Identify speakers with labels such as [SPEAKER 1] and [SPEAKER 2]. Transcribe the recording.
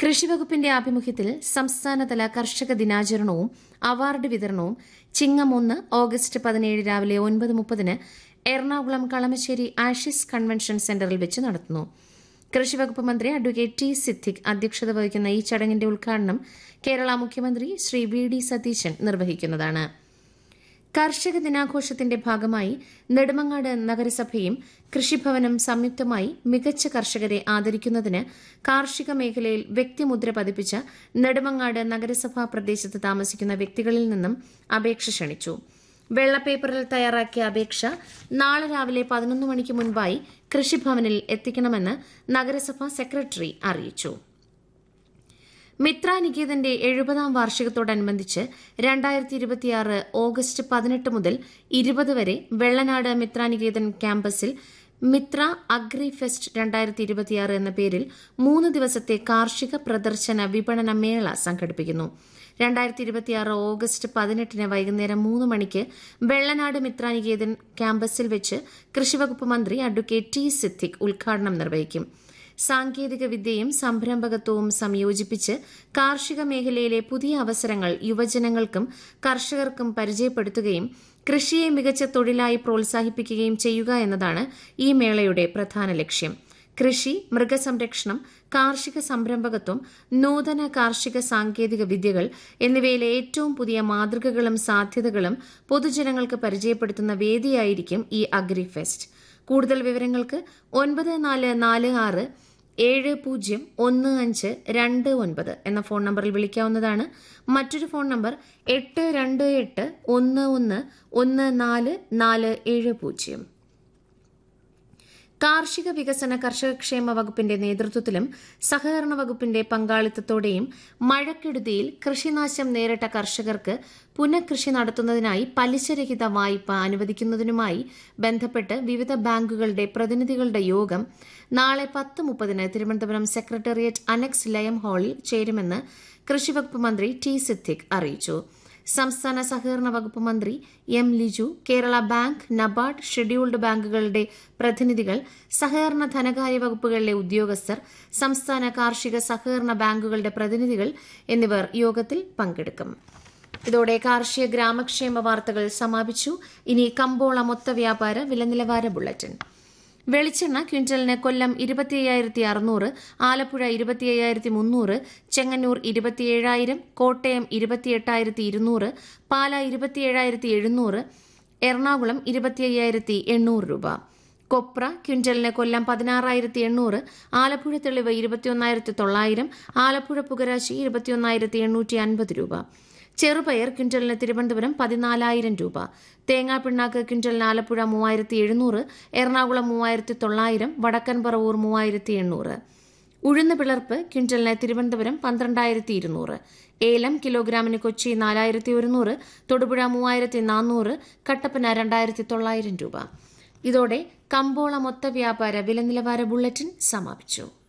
[SPEAKER 1] കൃഷിവകുപ്പിന്റെ ആഭിമുഖ്യത്തിൽ സംസ്ഥാനതല കർഷക ദിനാചരണവും അവാർഡ് വിതരണവും ചിങ്ങം ഒന്ന് ഓഗസ്റ്റ് പതിനേഴ് രാവിലെ ഒൻപത് മുപ്പതിന് എറണാകുളം കളമശ്ശേരി ആഷിസ് കൺവെൻഷൻ സെന്ററിൽ വെച്ച് നടത്തുന്നു കൃഷിവകുപ്പ് മന്ത്രി അഡ്വക്കേറ്റ് ടി സിദ്ദിഖ് അധ്യക്ഷത വഹിക്കുന്ന ഈ ചടങ്ങിന്റെ ഉദ്ഘാടനം കേരള മുഖ്യമന്ത്രി ശ്രീ വി ഡി സതീശൻ നിർവഹിക്കുന്നതാണ് കർഷക ദിനാഘോഷത്തിന്റെ ഭാഗമായി നെടുമങ്ങാട് നഗരസഭയും കൃഷിഭവനും സംയുക്തമായി മികച്ച കർഷകരെ ആദരിക്കുന്നതിന് കാർഷിക മേഖലയിൽ വ്യക്തിമുദ്ര പതിപ്പിച്ച നെടുമങ്ങാട് നഗരസഭാ പ്രദേശത്ത് താമസിക്കുന്ന വ്യക്തികളിൽ നിന്നും അപേക്ഷ ക്ഷണിച്ചു വെള്ളപ്പേപ്പറിൽ തയ്യാറാക്കിയ അപേക്ഷ നാളെ രാവിലെ പതിനൊന്ന് മണിക്ക് മുൻപായി കൃഷിഭവനിൽ എത്തിക്കണമെന്ന് നഗരസഭാ സെക്രട്ടറി അറിയിച്ചു മിത്ര നികേതന്റെ എഴുപതാം വാർഷികത്തോടനുബന്ധിച്ച് രണ്ടായിരത്തി ഇരുപത്തിയാറ് ഓഗസ്റ്റ് പതിനെട്ട് മുതൽ ഇരുപത് വരെ വെള്ളനാട് മിത്ര നികേതൻ ക്യാമ്പസിൽ മിത്ര അഗ്രി ഫെസ്റ്റ് രണ്ടായിരത്തി ഇരുപത്തിയാറ് എന്ന പേരിൽ മൂന്ന് ദിവസത്തെ കാർഷിക പ്രദർശന വിപണന മേള സംഘടിപ്പിക്കുന്നു രണ്ടായിരത്തി ഇരുപത്തിയാറ് ഓഗസ്റ്റ് പതിനെട്ടിന് വൈകുന്നേരം മൂന്ന് മണിക്ക് വെള്ളനാട് മിത്രാനികേതൻ ക്യാമ്പസിൽ വെച്ച് കൃഷിവകുപ്പ് മന്ത്രി അഡ്വക്കേറ്റ് ടി സിദ്ദിഖ് ഉദ്ഘാടനം നിർവഹിക്കും സാങ്കേതിക വിദ്യയും സംരംഭകത്വവും സംയോജിപ്പിച്ച് കാർഷിക മേഖലയിലെ പുതിയ അവസരങ്ങൾ യുവജനങ്ങൾക്കും കർഷകർക്കും പരിചയപ്പെടുത്തുകയും കൃഷിയെ മികച്ച തൊഴിലായി പ്രോത്സാഹിപ്പിക്കുകയും ചെയ്യുക എന്നതാണ് ഈ മേളയുടെ പ്രധാന ലക്ഷ്യം കൃഷി മൃഗസംരക്ഷണം കാർഷിക സംരംഭകത്വം നൂതന കാർഷിക സാങ്കേതിക വിദ്യകൾ എന്നിവയിലെ ഏറ്റവും പുതിയ മാതൃകകളും സാധ്യതകളും പൊതുജനങ്ങൾക്ക് പരിചയപ്പെടുത്തുന്ന വേദിയായിരിക്കും ഈ അഗ്രി ഫെസ്റ്റ് കൂടുതൽ വിവരങ്ങൾക്ക് ഒൻപത് നാല് നാല് ആറ് ഏഴ് പൂജ്യം ഒന്ന് അഞ്ച് രണ്ട് ഒൻപത് എന്ന ഫോൺ നമ്പറിൽ വിളിക്കാവുന്നതാണ് മറ്റൊരു ഫോൺ നമ്പർ എട്ട് രണ്ട് എട്ട് ഒന്ന് ഒന്ന് ഒന്ന് നാല് നാല് ഏഴ് പൂജ്യം കാർഷിക വികസന കർഷകക്ഷേമ വകുപ്പിന്റെ നേതൃത്വത്തിലും സഹകരണ വകുപ്പിന്റെ പങ്കാളിത്തത്തോടെയും മഴക്കെടുതിയിൽ കൃഷിനാശം നേരിട്ട കർഷകർക്ക് പുനഃകൃഷി നടത്തുന്നതിനായി പലിശരഹിത വായ്പ അനുവദിക്കുന്നതിനുമായി ബന്ധപ്പെട്ട് വിവിധ ബാങ്കുകളുടെ പ്രതിനിധികളുടെ യോഗം നാളെ പത്ത് മുപ്പതിന് തിരുവനന്തപുരം സെക്രട്ടേറിയറ്റ് അനക്സ് ലയം ഹാളിൽ ചേരുമെന്ന് കൃഷിവകുപ്പ് മന്ത്രി ടി സിദ്ദിഖ് അറിയിച്ചു സംസ്ഥാന സഹകരണ വകുപ്പ് മന്ത്രി M Liju Kerala bank NABARD scheduled ബാങ്കുകളുടെ പ്രതിനിധികൾ സഹകരണ ധനകാര്യ വകുപ്പുകളിലെ ഉദ്യോഗസ്ഥർ സംസ്ഥാന കാർഷിക സഹകരണ ബാങ്കുകളുടെ പ്രതിനിധികൾ എന്നിവർ യോഗത്തിൽ പങ്കെടുക്കും ഇതോടെ കാർഷിക ഗ്രാമക്ഷേമ വാർത്തകൾ സമാപിച്ചു ഇനി കമ്പോള മൊത്ത വ്യാപാര വിലനിലവാര ബുള്ളറ്റിൻ വെളിച്ചെണ്ണ ക്വിന്റലിന് കൊല്ലം ഇരുപത്തിയ്യായിരത്തി അറുന്നൂറ് ആലപ്പുഴ ഇരുപത്തിയ്യായിരത്തി മുന്നൂറ് ചെങ്ങന്നൂർ ഇരുപത്തിയേഴായിരം കോട്ടയം ഇരുപത്തിയെട്ടായിരത്തി ഇരുന്നൂറ് പാല ഇരുപത്തിയേഴായിരത്തി എഴുന്നൂറ് എറണാകുളം ഇരുപത്തിയ്യായിരത്തി എണ്ണൂറ് രൂപ കൊപ്ര ക്വിന്റലിന് കൊല്ലം പതിനാറായിരത്തി എണ്ണൂറ് ആലപ്പുഴ തെളിവ് ഇരുപത്തിയൊന്നായിരത്തി തൊള്ളായിരം ആലപ്പുഴ പുകരാശി ഇരുപത്തിയൊന്നായിരത്തി എണ്ണൂറ്റി അൻപത് രൂപ ചെറുപയർ ക്വിന്റലിന് തിരുവനന്തപുരം പതിനാലായിരം രൂപ തേങ്ങാ പിണ്ണാക്ക് ക്വിന്റലിന് ആലപ്പുഴ മൂവായിരത്തി എഴുന്നൂറ് എറണാകുളം മൂവായിരത്തി തൊള്ളായിരം വടക്കൻ പറവൂർ മൂവായിരത്തി എണ്ണൂറ് ഉഴുന്ന് പിളർപ്പ് ക്വിന്റലിന് തിരുവനന്തപുരം പന്ത്രണ്ടായിരത്തി ഇരുന്നൂറ് ഏലം കിലോഗ്രാമിന് കൊച്ചി നാലായിരത്തി ഒരുന്നൂറ് തൊടുപുഴ മൂവായിരത്തി നാനൂറ് കട്ടപ്പന രണ്ടായിരത്തി തൊള്ളായിരം രൂപ ഇതോടെ കമ്പോള മൊത്ത വ്യാപാര വില നിലവാര ബുള്ളറ്റിൻ സമാപിച്ചു